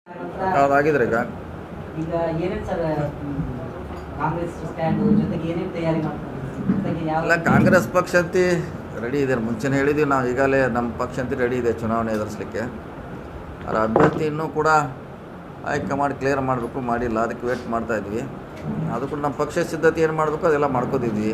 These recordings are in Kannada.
ಯಾವ್ದು ಆಗಿದ್ರೆ ಈಗ ಈಗ ಏನೇನು ಸರ್ ಕಾಂಗ್ರೆಸ್ ಸ್ಟ್ಯಾಂಡು ಜೊತೆಗೆ ಏನೇನು ತಯಾರಿ ಮಾಡ್ತಾರೆ ಜೊತೆಗೆ ಯಾವ ಅಲ್ಲ ಕಾಂಗ್ರೆಸ್ ಪಕ್ಷ ಅಂತ ರೆಡಿ ಇದೆ ಮುಂಚೆನೇ ಹೇಳಿದ್ದೀವಿ ನಾವು ಈಗಾಗಲೇ ನಮ್ಮ ಪಕ್ಷ ಅಂತ ರೆಡಿ ಇದೆ ಚುನಾವಣೆ ಎದುರಿಸಲಿಕ್ಕೆ ಅದರ ಅಭ್ಯರ್ಥಿ ಇನ್ನೂ ಕೂಡ ಹೈಕಮಾಂಡ್ ಕ್ಲಿಯರ್ ಮಾಡಬೇಕು ಮಾಡಿಲ್ಲ ಅದಕ್ಕೆ ವೇಟ್ ಮಾಡ್ತಾ ಇದ್ವಿ ಅದು ಕೂಡ ನಮ್ಮ ಪಕ್ಷ ಸಿದ್ಧತೆ ಏನು ಮಾಡಬೇಕು ಅದೆಲ್ಲ ಮಾಡ್ಕೋತಿದ್ವಿ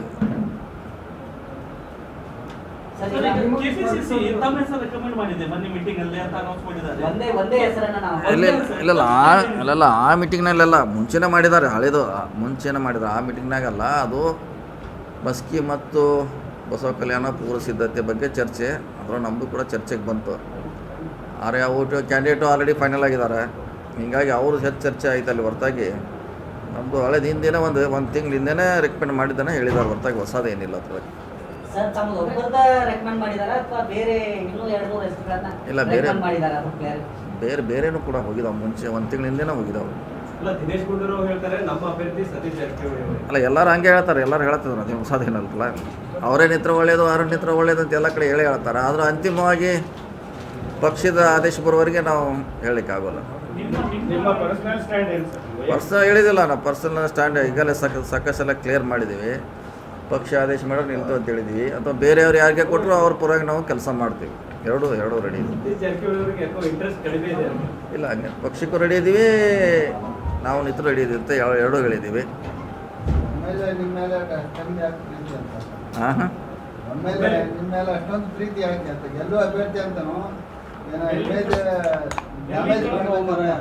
ಸರ್ ಸರ್, ಈಗ ಈಗ ಕೆಪಿಸಿಸಿ ತಮ್ಮ ಹೆಸರು ರೆಕಮೆಂಡ್ ಮಾಡಿದೆ ಮೊನ್ನೆ ಮೀಟಿಂಗ್ ಅಲ್ಲಿ ಅಂತ ಅನೌನ್ಸ್ ಮಾಡಿದ್ದಾರೆ ಒಂದೇ ಒಂದೇ ಹೆಸರನ್ನ ನಾವು ಇಲ್ಲ ಇಲ್ಲಲ್ಲ ಆ ಅಲ್ಲಲ್ಲ ಆ ಮೀಟಿಂಗ್ನಲ್ಲೆಲ್ಲ ಮುಂಚೆನೇ ಮಾಡಿದ್ದಾರೆ ಹಳೇದು ಆ, ಮುಂಚೆನೇ ಮಾಡಿದ್ದಾರೆ ಆ ಮೀಟಿಂಗ್ನಾಗಲ್ಲ ಅದು ಮಸ್ಕಿ ಮತ್ತು ಬಸವ ಕಲ್ಯಾಣ ಪೂರ್ವ ಸಿದ್ಧತೆ ಬಗ್ಗೆ ಚರ್ಚೆ ಅದರ ನಮ್ಮದು ಕೂಡ ಚರ್ಚೆಗೆ ಬಂತು ಆದರೆ ಔಟ್ ಕ್ಯಾಂಡಿಡೇಟು ಆಲ್ರೆಡಿ ಫೈನಲ್ ಆಗಿದ್ದಾರೆ ಹೀಗಾಗಿ ಅವರು ಹೆಚ್ಚು ಚರ್ಚೆ ಆಯ್ತು ಅಲ್ಲಿ ಹೊರತಾಗಿ ನಮ್ಮದು ಹಳೇದು ಹಿಂದೆನೇ ಒಂದು ಒಂದು ತಿಂಗಳ ಹಿಂದೆನೇ ರೆಕಮೆಂಡ್ ಮಾಡಿದ್ದಾನೆ ಹೇಳಿದ್ದಾರೆ ಹೊರತಾಗಿ ಹೊಸದೇನಿಲ್ಲ ಅದ್ರಾಗ ಸರ್ ತಮ್ಮದು ಒಬ್ಬರದ ರೆಕಮೆಂಡ್ ಮಾಡಿದಾರ ಅಥವಾ ಬೇರೆ ಇನ್ನೂ ಎರಡು ಮೂರು ಹೆಸರುಗಳನ್ನ ಇಲ್ಲ, ಬೇರೆ- recommend ಮಾಡಿದಾರ ಅದು ಕ್ಲಿಯರ್ ಬೇರೆ ಬೇರೆನೂ ಕೂಡ ಹೋಗಿದಾವೆ ಮುಂಚೆ ಒಂದು ತಿಂಗಳ ಹಿಂದೆನೇ ಹೋಗಿದಾವೆ ಅಲ್ಲ ದಿನೇಶ್ ಗುಂಡೂರಾವ್ ಹೇಳ್ತಾರೆ ನಮ್ಮ ಅಭ್ಯರ್ಥಿ ಸತೀಶ್ ಜಾರಕಿಹೊಳಿ ಅವರು ಅಲ್ಲ ಎಲ್ಲರೂ ಹಂಗೆ ಹೇಳ್ತಾರೆ ಎಲ್ಲರೂ ಹೇಳ್ತಿದ್ರು ಅದೇನು ಹೊಸದೇನಲ್ಲ ಅವರೇ ನಿತ್ರ ಒಳ್ಳೇದು ಅವ್ರ ನಿತ್ರ ಒಳ್ಳೇದು ಅಂತ ಎಲ್ಲ ಕಡೆ ಹೇಳೇ ಹೇಳ್ತಾರೆ ಆದರೂ ಅಂತಿಮವಾಗಿ ಪಕ್ಷದ ಆದೇಶ ಬರೋವರೆಗೆ ನಾವು ಹೇಳಲಿಕ್ಕಾಗೋಲ್ಲ ನಿಮ್ಮ ಪರ್ಸನಲ್ ಸ್ಟ್ಯಾಂಡ್ ಏನು ಸರ್ ಪರ್ಸನಲ್ ಹೇಳಿದಿಲ್ಲ ನಾವು ಪರ್ಸನಲ್ ಸ್ಟ್ಯಾಂಡ್ ಈಗಲೇ ಸಾಕ ಸಾಕಷ್ಟು ಎಲ್ಲ ಕ್ಲಿಯರ್ ಮಾಡಿದ್ದೀವಿ ಪಕ್ಷ ಆದೇಶ ಮಾಡೋರು ನಿಲ್ತು ಅಂತ ಹೇಳಿದ್ವಿ ಅಥವಾ ಬೇರೆಯವ್ರು ಯಾರಿಗೆ ಕೊಟ್ಟರು ಅವ್ರ ಪರವಾಗಿ ನಾವು ಕೆಲಸ ಮಾಡ್ತೀವಿ ಎರಡೂ ಎರಡೂ ರೆಡಿ ಇದೆ ಸತೀಶ್ ಜಾರಕಿಹೊಳಿ ಅವರಿಗೆ ಯಾಕೋ ಇಂಟ್ರೆಸ್ಟ್ ಕಡಿಮೆ ಇದೆ ಅಂತ. ಇಲ್ಲ ಹಂಗೆ ಪಕ್ಷಕ್ಕೂ ರೆಡಿ ಇದ್ದೀವಿ ನಾವು ನಿಂತು ರೆಡಿ ಇದ್ದೀವಿ ಅಂತ ಎರಡು- ಎರಡೂ ಹೇಳಿದ್ದೀವಿ ಆಮೇಲೆ ನಿಮ್ಮ ಮೇಲೆ ಕಮ್ಮಿ ಯಾಕೆ ಪ್ರೀತಿ ಅಂತ ಹಾಂ ಹಾಂ ಆಮೇಲೆ ನಿಮ್ಮ ಮೇಲೆ ಅಷ್ಟೊಂದು ಪ್ರೀತಿ ಯಾಕೆ ಅಂತ ಗೆಲ್ಲೋ ಅಭ್ಯರ್ಥಿ ಅಂತನೋ ಏನೋ ಇಮೇಜ್ ಡ್ಯಾಮೇಜ್ ಮಾಡ್ಕೊಂಬಾರ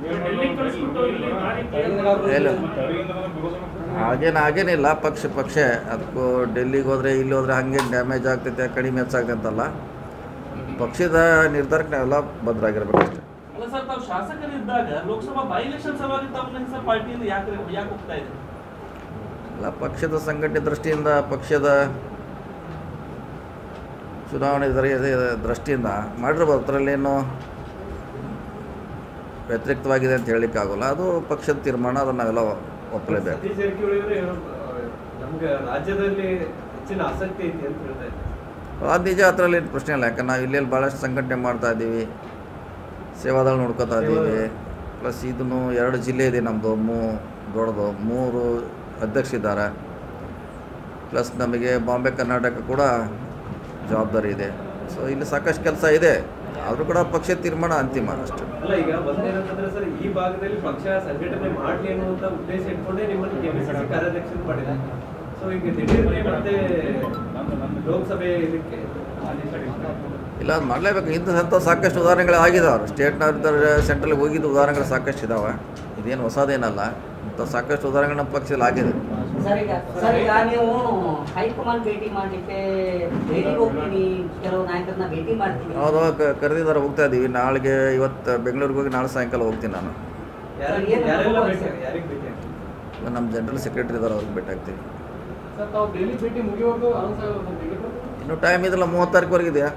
ಇಲ್ಲ ಹಾಗೇನು ಹಾಗೇನಿಲ್ಲ ಪಕ್ಷ ಪಕ್ಷ ಅದಕ್ಕೂ ಡೆಲ್ಲಿಗೆ ಹೋದರೆ ಇಲ್ಲಿ ಹೋದರೆ ಹಂಗೆ ಡ್ಯಾಮೇಜ್ ಆಗ್ತೈತೆ ಕಡಿಮೆ ಹೆಚ್ಚಾಗ್ತೈತೆ ಅಂತಲ್ಲ ಪಕ್ಷದ ನಿರ್ಧಾರಕ್ಕೆ ನಾವೆಲ್ಲ ಭದ್ರಾಗಿರ್ಬೇಕು ಅಷ್ಟೇ ಅಲ್ಲ ಸರ್ ತಾವು ಶಾಸಕರಿದ್ದಾಗ ಲೋಕಸಭಾ ಬೈ ಎಲೆಕ್ಷನ್ ಸಲುವಾಗಿ ತಮ್ಮ ಹೆಸರು ಪಾರ್ಟಿಯಿಂದ ಯಾಕೆ ಯಾಕೆ ಹೋಗ್ತಾ ಇದೆ ಎಲ್ಲ ಪಕ್ಷದ ಸಂಘಟನೆ ದೃಷ್ಟಿಯಿಂದ ಪಕ್ಷದ ಚುನಾವಣೆ ದರ- ದೃಷ್ಟಿಯಿಂದ ಮಾಡಿರ್ಬೋದು ಅದರಲ್ಲೇನು ವ್ಯತಿರಿಕ್ತವಾಗಿದೆ ಅಂತ ಹೇಳಲಿಕ್ಕಾಗೋಲ್ಲ ಅದು ಪಕ್ಷದ ತೀರ್ಮಾನ ಅದನ್ನು ನಾವೆಲ್ಲ ಒಪ್ಪಲೇಬೇಕು ಸತೀಶ್ ಜಾರಕಿಹೊಳಿ ಅವರು ಏನೋ, ಆ, ನಮ್ಗೆ ರಾಜ್ಯದಲ್ಲಿ ಹೆಚ್ಚಿನ ಆಸಕ್ತಿ ಐತಿ ಅಂತ ಹೇಳ್ತಾ ಇದ್ದಾರೆ ಅದು ನಿಜ ಅದರಲ್ಲಿ ಏನು ಪ್ರಶ್ನೆ ಇಲ್ಲ ಯಾಕಂದ್ರೆ ನಾವು ಇಲ್ಲಿ ಭಾಳಷ್ಟು ಸಂಘಟನೆ ಮಾಡ್ತಾ ಇದ್ದೀವಿ ಸೇವಾದಳ ನೋಡ್ಕೋತಾ ಇದ್ದೀವಿ ಪ್ಲಸ್ ಇದನ್ನು ಎರಡು ಜಿಲ್ಲೆ ಇದೆ ನಮ್ಮದು ಮೂ ದೊಡ್ಡದು ಮೂರು ಅಧ್ಯಕ್ಷರಿದ್ದಾರೆ ಪ್ಲಸ್ ನಮಗೆ ಬಾಂಬೆ ಕರ್ನಾಟಕ ಕೂಡ ಜವಾಬ್ದಾರಿ ಇದೆ ಸೊ ಇಲ್ಲಿ ಸಾಕಷ್ಟು ಕೆಲಸ ಇದೆ ಆದರೂ ಕೂಡ ಪಕ್ಷ ತೀರ್ಮಾನ ಅಂತಿಮ ಅಷ್ಟೇ ಅಲ್ಲ ಈಗ ಒಂದೇನಂತಂದ್ರೆ ಸರ್ ಈ ಭಾಗದಲ್ಲಿ ಪಕ್ಷ ಸಂಘಟನೆ ಮಾಡ್ಲಿ ಅನ್ನುವಂತ ಉದ್ದೇಶ ಇಟ್ಕೊಂಡೇ ನಿಮ್ಮನ್ನು ಕೆಪಿಸಿಸಿ ಕಾರ್ಯಾಧ್ಯಕ್ಷರು ಮಾಡಿದೆ ಸೊ ಈಗ ದಿಢೀರ್ನೆ ಮತ್ತೆ ಲೋಕಸಭೆ ಇದಕ್ಕೆ ಆದೇಶ ಇಲ್ಲ ಅದು ಮಾಡಲೇಬೇಕು ಇಂಥ ಸಾಕಷ್ಟು ಉದಾಹರಣೆಗಳು ಆಗಿದಾವೆ ಸ್ಟೇಟ್ನವ್ರ ಸೆಂಟ್ರಲ್ಗೆ ಹೋಗಿದ್ದು ಉದಾಹರಣೆಗಳು ಸಾಕಷ್ಟು ಇದ್ದಾವೆ ಇದೇನು ಹೊಸದೇನಲ್ಲ ಇಂಥ ಸಾಕಷ್ಟು ಉದಾಹರಣೆಗಳು ನಮ್ಮ ಪಕ್ಷದಲ್ಲಿ ಆಗಿದೆ ಸರ್ ಈಗ ಸರ್ ಈಗ ನೀವು ಹೈಕಮಾಂಡ್ ಭೇಟಿ ಮಾಡ್ಲಿಕ್ಕೆ ದೆಹಲಿಗೆ ಹೋಗ್ತೀನಿ ಕೆಲವು ನಾಯಕರನ್ನ ಭೇಟಿ ಮಾಡ್ತೀನಿ ಹೌದು ಕ- ಕರೆದಿದ್ದಾರೆ ಹೋಗ್ತಾ ಇದ್ದೀವಿ ನಾಳೆಗೆ ಇವತ್ತು ಬೆಂಗಳೂರಿಗೆ ಹೋಗಿ ನಾಳೆ ಸಾಯಂಕಾಲ ಹೋಗ್ತೀನಿ ನಾನು ಯಾರಿಗೆ ಯಾರೆಲ್ಲ ಭೇಟಿ ಯಾರಿಗೆ ಭೇಟಿ ಆಗ್ತಾರೆ? ನಮ್ಮ ಜನರಲ್ ಸೆಕ್ರೆಟರಿ ಇದ್ದಾರೆ ಅವ್ರಿಗೆ ಭೇಟಿ ಆಗ್ತೀವಿ ಸರ್ ತಾವು ಡೈಲಿ ಭೇಟಿ ಮುಗಿಯುವವರೆಗೂ ಅನೌನ್ಸ್ ಆಗೋದು ಇನ್ನು ಟೈಮ್ ಇದೆಲ್ಲ ಮೂವತ್ತು ತಾರೀಕುವರೆಗೆ ಇದೆಯಾ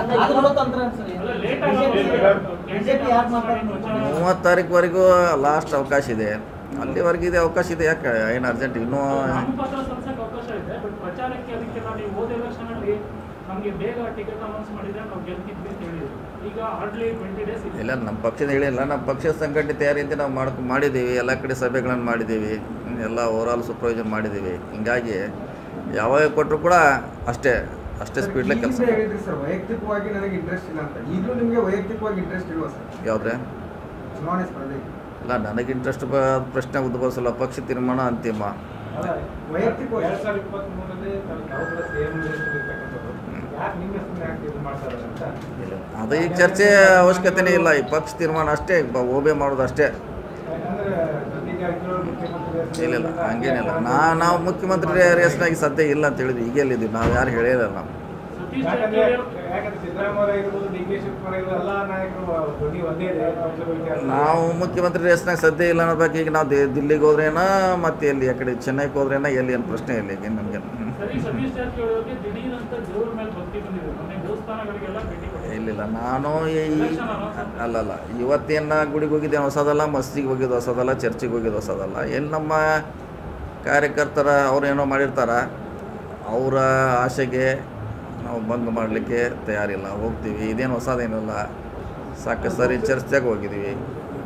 ಬಿಜೆಪಿ ಯಾರು ಮಾತಾಡ್ತಾರೆ ಮೂವತ್ತು ತಾರೀಕುವರೆಗೂ ಲಾಸ್ಟ್ ಅವಕಾಶ ಇದೆ ಅಲ್ಲಿವರೆಗೆ ಇದೆ ಅವಕಾಶ ಇದೆ ಯಾಕೆ ಏನು ಅರ್ಜೆಂಟ್ ಇನ್ನೂ ನಾಮಪತ್ರ ಸಲ್ಲಿಸಕ್ಕೆ ಅವಕಾಶ ಇದೆ ಬಟ್ ಪ್ರಚಾರಕ್ಕೆ ಅದಕ್ಕೆ ನಾವು ನೀವು ಹೋದ ಎಲೆಕ್ಷನ್ ಅಲ್ಲಿ ನಮಗೆ ಬೇಗ ಟಿಕೆಟ್ ಅನೌನ್ಸ್ ಮಾಡಿದ್ರೆ ನಾವು ಗೆಲ್ತಿದ್ವಿ ಅಂತ ಹೇಳಿದ್ರು ಈಗ ಹಾರ್ಡ್ಲಿ ಟ್ವೆಂಟಿ ಡೇಸ್ ಇದೆ ಇಲ್ಲ ನಮ್ಮ ಪಕ್ಷದ ಹೇಳಿಲ್ಲ ನಮ್ಮ ಪಕ್ಷದ ಸಂಘಟನೆ ತಯಾರಿಯಿಂದ ನಾವು ಮಾಡ್ಕೊ ಮಾಡಿದ್ದೀವಿ ಎಲ್ಲ ಕಡೆ ಸಭೆಗಳನ್ನು ಮಾಡಿದ್ದೀವಿ ಎಲ್ಲ ಓವರಾಲ್ ಸೂಪರ್ವೈಸರ್ ಮಾಡಿದ್ದೀವಿ ಹಿಂಗಾಗಿ ಯಾವಾಗ ಕೊಟ್ಟರು ಕೂಡ ಅಷ್ಟೇ ಅಷ್ಟೇ ಸ್ಪೀಡ್ಲೆ ಕೆಲಸ ಹಿಂದೆ ಹೇಳಿದ್ರಿ ಸರ್ ವೈಯಕ್ತಿಕವಾಗಿ ನನಗೆ ಇಂಟ್ರೆಸ್ಟ್ ಇಲ್ಲ ಅಂತ ಈಗಲೂ ನಿಮಗೆ ವೈಯಕ್ತಿಕವಾಗಿ ಇಂಟ್ರೆಸ್ಟ್ ಇಲ್ವಾ ಸರ್ ಯಾವುದೇ ಚುನಾವಣೆ ಸ್ಪರ್ಧೆ ಇಲ್ಲ ನನಗೆ ಇಂಟ್ರೆಸ್ಟ್ ಬ ಪ್ರಶ್ನೆ ಉದ್ಭವಿಸಲ್ಲ ಪಕ್ಷ ತೀರ್ಮಾನ ಅಂತಿಮ ವೈಯಕ್ತಿಕವಾಗಿ ಎರಡ್ ಸಾವಿರದ ಇಪ್ಪತ್ಮೂರರಲ್ಲಿ ತಾವು ಕೂಡ CM ಇರ್ತಕ್ಕಂಥದ್ದು. ಯಾಕೆ ನಿಮ್ಮ ಹೆಸರನ್ನ ಯಾಕೆ ಇದು ಮಾಡ್ತಾ ಇದ್ದಾರೆ ಅಂತ ಅದು ಈಗ ಚರ್ಚೆ ಅವಶ್ಯಕತೆನೇ ಇಲ್ಲ ಈ ಪಕ್ಷ ತೀರ್ಮಾನ ಅಷ್ಟೇ ಬ- ಓಬೆ ಮಾಡೋದು ಅಷ್ಟೇ ಯಾಕಂದ್ರೆ ಸತೀಶ್ ಜಾರಕಿಹೊಳಿ ಮುಖ್ಯಮಂತ್ರಿ ಹೆಸರು ಇಲ್ಲ ಇಲ್ಲ ಹಂಗೇನಿಲ್ಲ ನಾ ನಾವು ಮುಖ್ಯಮಂತ್ರಿ ರೇಸ್ನಾಗಿ ಸದ್ಯ ಇಲ್ಲ ಅಂತ ಹೇಳಿದ್ವಿ ಈಗ ಎಲ್ಲಿದ್ದೀವಿ ನಾವು ಯಾರು ಹೇಳಿಲ್ಲ ನಾವು ಸತೀಶ್ ಯಾಕಂದ್ರೆ ಜಾರಕಿಹೊಳಿ ಯಾಕಂದ್ರೆ ಸಿದ್ದರಾಮಯ್ಯ ಇರ್ಬೋದು ಡಿ ಕೆ ಶಿವಕುಮಾರ್ ಇರ್ಬೋದು ಎಲ್ಲ ನಾಯಕರು ಧ್ವನಿ ಒಂದೇ ಇದೆ ಪಕ್ಷದ ವಿಚಾರ. ನಾವು ಮುಖ್ಯಮಂತ್ರಿ ರೇಸ್ನಾಗ ಸದ್ಯ ಇಲ್ಲ ಅನ್ನೋ ಬಗ್ಗೆ ಈಗ ನಾವು ದೆ- ದಿಲ್ಲಿಗೆ ಹೋದ್ರೇನ ಮತ್ತೆ ಎಲ್ಲಿ ಆ ಕಡೆ ಚೆನ್ನೈಗೆ ಹೋದ್ರೇನ ಎಲ್ಲಿ ಏನು ಪ್ರಶ್ನೆ ಇಲ್ಲ ಈಗ ನಮಗೆ ಸರಿ ಸತೀಶ್ ಜಾರಕಿಹೊಳಿ ಅವರಿಗೆ ದಿಢೀರ್ ಅಂತ ದೇವ್ರ ಮೇಲೆ ಭಕ್ತಿ ಬಂದಿದೆ ಮೊನ್ನೆ ದೇವಸ್ಥಾನಗಳಿಗೆಲ್ಲ ಭೇಟಿ ಕೊಟ್ಟಿದ್ದಾರೆ ಇಲ್ಲಿಲ್ಲ ನಾನು ಈ ಅಲ್ಲಲ್ಲ ಇವತ್ತೇನು ಗುಡಿಗೆ ಹೋಗಿದ್ದೆ ಹೊಸದಲ್ಲ ಮಸ್ಜಿಗೆ ಹೋಗಿದ್ದು ಹೊಸದಲ್ಲ ಚರ್ಚಿಗೆ ಹೋಗಿದ್ದು ಹೊಸದಲ್ಲ ಎಲ್ಲಿ ನಮ್ಮ ಕಾರ್ಯಕರ್ತರ ಅವ್ರು ಏನೋ ಮಾಡಿರ್ತಾರ ಅವರ ಆಸೆಗೆ ನಾವು ಭಂಗ ಮಾಡಲಿಕ್ಕೆ ತಯಾರಿಲ್ಲ ಹೋಗ್ತೀವಿ ಇದೇನು ಹೊಸದೇನಿಲ್ಲ ಸಾಕಷ್ಟು ಸಾರಿ ಚರ್ಚ್ದಾಗ ಹೋಗಿದ್ದೀವಿ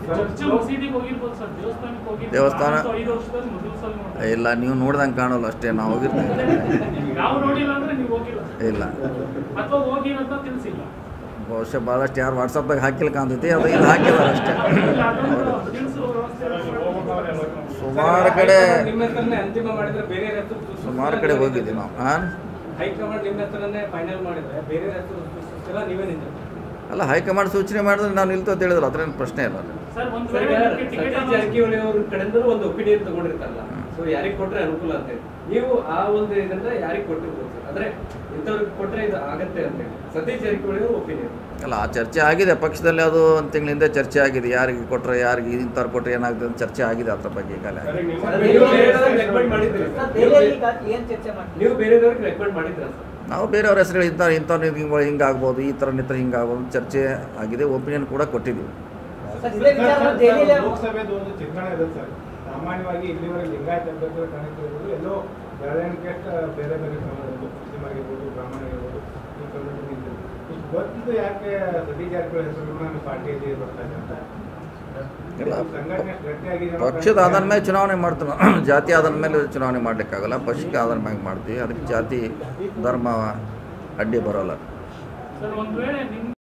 ಚರ್ಚ್ ಮಸೀದಿಗೆ ಹೋಗಿರ್ಬೋದು ಸರ್ ದೇವಸ್ಥಾನಕ್ಕೆ ಹೋಗಿರ್ಬೋದು ದೇವಸ್ಥಾನ- ನಾನಂತೂ ಐದು ವರ್ಷದಲ್ಲಿ ಮೊದಲ ಸಲ ನೋಡ್ದೆ. ಇಲ್ಲ ನೀವು ನೋಡ್ದಂಗೆ ಕಾಣೋಲ್ಲ ಅಷ್ಟೇ ನಾವು ಹೋಗಿರ್ತೀವಿ ನಾವು ನೋಡಿಲ್ಲ ಅಂದ್ರೆ ನೀವು ಹೋಗಿಲ್ಲ ಇಲ್ಲ ಅಥವಾ ಹೋಗಿರೋಂತ ತಿಳಿಸಿಲ್ಲ ಬಹುಶಃ ಭಾಳಷ್ಟು ಯಾರು ವಾಟ್ಸಪ್ಪಾಗ ಹಾಕಿಲ್ಲ ಕಾಣ್ತೈತಿ ಅದು ಇಲ್ಲಿ ಹಾಕಿದ್ದಾರೆ ಅಷ್ಟೇ ಅದೊಂದು ತಿಳಿಸುವ ವ್ಯವಸ್ಥೆ ಮಾಡ್ಬೇಕು. ಸುಮಾರು ಕಡೆ ನಿಮ್ಮ ಹೆಸರನ್ನೇ ಅಂತಿಮ ಮಾಡಿದ್ರೆ ಬೇರೆ ಹೆಸರು ಸೃಷ್ಟಿಸಿಲ್ಲ ಸುಮಾರು ಕಡೆ ಹೋಗಿದ್ದೀವಿ ನಾವು ಹಾಂ ಹೈಕಮಾಂಡ್ ನಿಮ್ಮ ಹೆಸರನ್ನೇ ಫೈನಲ್ ಮಾಡಿದ್ರೆ ಬೇರೆ ಹೆಸರು ಸೃಷ್ಟಿಸಿಲ್ಲ ನೀವೇ ನಿಂತಿರ್ತೀರಿ ಅಲ್ಲ ಹೈಕಮಾಂಡ್ ಸೂಚನೆ ಮಾಡಿದ್ರೆ ನಾನು ನಿಲ್ತು ಅಂತ ಹೇಳಿದ್ರು ಅದ್ರೇನು ಪ್ರಶ್ನೆ ಇಲ್ಲ ಸರ್ ಒಂದ್ ಸರ್, ವೇಳೆ ಈಗ ನಿಮ್ಗೆ ಟಿಕೆಟ್ ಸತೀಶ್ ಅನ್ನೋದು- ಜಾರಕಿಹೊಳಿ ಅವ್ರ ಕಡೆಯಿಂದ ಒಂದು ಒಪಿನಿಯನ್ ತಗೊಂಡಿರ್ತಾರಲ್ಲ ಸೊ ಯಾರಿಗೆ ಕೊಟ್ರೆ ಅನುಕೂಲ ಅಂತ ಹೇಳಿ. ನೀವು ಆ ಒಂದು ಇದನ್ನ ಯಾರಿಗೆ ಕೊಟ್ಟಿರ್ಬೋದು ಸರ್? ಅಂದ್ರೆ ಇಂಥವ್ರಿಗೆ ಕೊಟ್ರೆ ಇದು ಆಗತ್ತೆ ಅಂತ ಹೇಳಿ ಸತೀಶ್ ಜಾರಕಿಹೊಳಿ ಅವ್ರ ಒಪಿನಿಯನ್ ಅಲ್ಲ ಆ ಚರ್ಚೆ ಆಗಿದೆ ಪಕ್ಷದಲ್ಲಿ ಅದು ಒಂದು ತಿಂಗಳ ಹಿಂದೆ ಚರ್ಚೆ ಆಗಿದೆ ಯಾರಿಗೆ ಕೊಟ್ಟರೆ ಯಾರಿಗೆ ಇಂಥವ್ರು ಕೊಟ್ಟರೆ ಏನಾಗ್ತದೆ ಅಂತ ಚರ್ಚೆ ಆಗಿದೆ ಅದ್ರ ಬಗ್ಗೆ ಈಗಲೇ ನೀವು ಬೇರೆಯವ್ರಿಗೆ ರೆಕಮೆಂಡ್ ಮಾಡಿದ್ರಿ ಸರ್ ದೆಹಲಿಯಲ್ಲಿ ಈಗ ಏನ್ ಚರ್ಚೆ ಮಾಡ್ತೀವಿ ನೀವು ಬೇರೆಯವ್ರಿಗೆ ರೆಕಮೆಂಡ್ ಮಾಡಿದ್ರ ಸರ್ ನಾವು ಬೇರೆಯವ್ರ ಹೆಸರುಗಳು ಇಂಥ ಇಂಥವ್ರು ಹಿಂಗೆ ಹಿಂಗಾಗ್ಬೋದು ಈ ಥರ ಈ ಥರ ಹಿಂಗಾಗ್ಬೋದು ಅಂತ ಚರ್ಚೆ ಆಗಿದೆ ಒಪಿನಿಯನ್ ಕೂಡ ಕೊಟ್ಟಿದ್ದೀವಿ ಸರ್ ಇದೇ ವಿಚಾರ ದೆಹಲಿಯಲ್ಲಿ ಲೋಕಸಭೆದು ಒಂದು ಚಿತ್ರಣ ಇದೆ ಸರ್ ಸಾಮಾನ್ಯವಾಗಿ ಇಲ್ಲಿವರೆಗೆ ಲಿಂಗಾಯತ ಅಭ್ಯರ್ಥಿಗಳು ಕಾಣಿಸ್ತಿರೋದು ಎಲ್ಲೋ ಬೆಳವಣಿಗೆ ಬೇರೆ ಬೇರೆ ಸಮಾಜದ್ದು ಮುಸ್ಲಿಂ ಆಗಿರ್ಬೋದು ಬ್ರಾಹ್ಮಣ ಆಗಿರ್ಬೋದು ಈ ಕಮ್ಯುನಿಟಿ ನಿಂತಿದೆ ಇಷ್ಟು ಗೊತ್ತಿದ್ದು ಯಾಕೆ ಸತೀಶ್ ಜಾರಕಿಹೊಳಿ ಹೆಸರು ನಮ್ಮ ಪಾರ್ಟಿಯಲ್ಲಿ ಬರ್ತಾ ಇದೆ ಅಂತ ಇಲ್ಲ. ಸಂಘಟನೆ ಗಟ್ಟಿಯಾಗಿ ಏನೋ ಪಕ್ಷದ ಆಧಾರ ಮೇಲೆ ಚುನಾವಣೆ ಮಾಡ್ತೀವಿ ನಾವು. ಜಾತಿ ಆಧಾರ ಮೇಲೆ ಚುನಾವಣೆ ಮಾಡಲಿಕ್ಕಾಗಲ್ಲ ಪಕ್ಷಕ್ಕೆ ಆಧಾರ ಮೇಲೆ ಮಾಡ್ತೀವಿ ಅದಕ್ಕೆ ಜಾತಿ ಧರ್ಮ ಅಡ್ಡಿ ಬರೋಲ್ಲ ಸರ್ ಒಂದ್ ವೇಳೆ ನಿಮ್